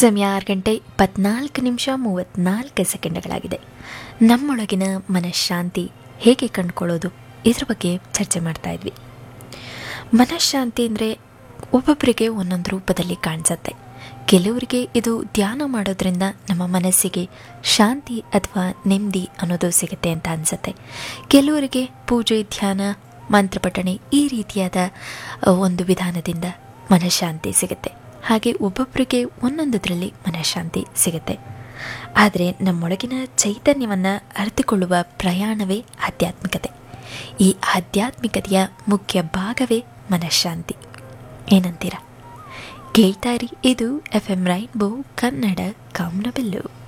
ಸಮಯ ಆರು ಗಂಟೆ ಇಪ್ಪತ್ನಾಲ್ಕು ನಿಮಿಷ ಮೂವತ್ನಾಲ್ಕು ಸೆಕೆಂಡ್ಗಳಾಗಿದೆ ನಮ್ಮೊಳಗಿನ ಮನಃಶಾಂತಿ ಹೇಗೆ ಕಂಡುಕೊಳ್ಳೋದು ಇದ್ರ ಬಗ್ಗೆ ಚರ್ಚೆ ಮಾಡ್ತಾ ಇದ್ವಿ ಮನಃಶಾಂತಿ ಅಂದರೆ ಒಬ್ಬೊಬ್ಬರಿಗೆ ಒಂದೊಂದು ರೂಪದಲ್ಲಿ ಕಾಣಿಸುತ್ತೆ ಕೆಲವರಿಗೆ ಇದು ಧ್ಯಾನ ಮಾಡೋದ್ರಿಂದ ನಮ್ಮ ಮನಸ್ಸಿಗೆ ಶಾಂತಿ ಅಥವಾ ನೆಮ್ಮದಿ ಅನ್ನೋದು ಸಿಗುತ್ತೆ ಅಂತ ಅನಿಸುತ್ತೆ ಕೆಲವರಿಗೆ ಪೂಜೆ ಧ್ಯಾನ ಮಂತ್ರಪಠಣೆ ಈ ರೀತಿಯಾದ ಅ, ಒಂದು ವಿಧಾನದಿಂದ ಮನಃಶಾಂತಿ ಸಿಗುತ್ತೆ ಹಾಗೆ ಒಬ್ಬೊಬ್ಬರಿಗೆ ಒಂದೊಂದರಲ್ಲಿ ಮನಃಶಾಂತಿ ಸಿಗುತ್ತೆ ಆದರೆ ನಮ್ಮೊಳಗಿನ ಚೈತನ್ಯವನ್ನು ಅರಿತುಕೊಳ್ಳುವ ಪ್ರಯಾಣವೇ ಆಧ್ಯಾತ್ಮಿಕತೆ ಈ ಆಧ್ಯಾತ್ಮಿಕತೆಯ ಮುಖ್ಯ ಭಾಗವೇ ಮನಃಶಾಂತಿ ಏನಂತೀರ ಕೇಳ್ತಾ ಇರಿ ಇದು ಎಫ್ ಎಂ ರೈನ್ಬೋ ಕನ್ನಡ ಕಾಮ್ನಬೆಲ್ಲು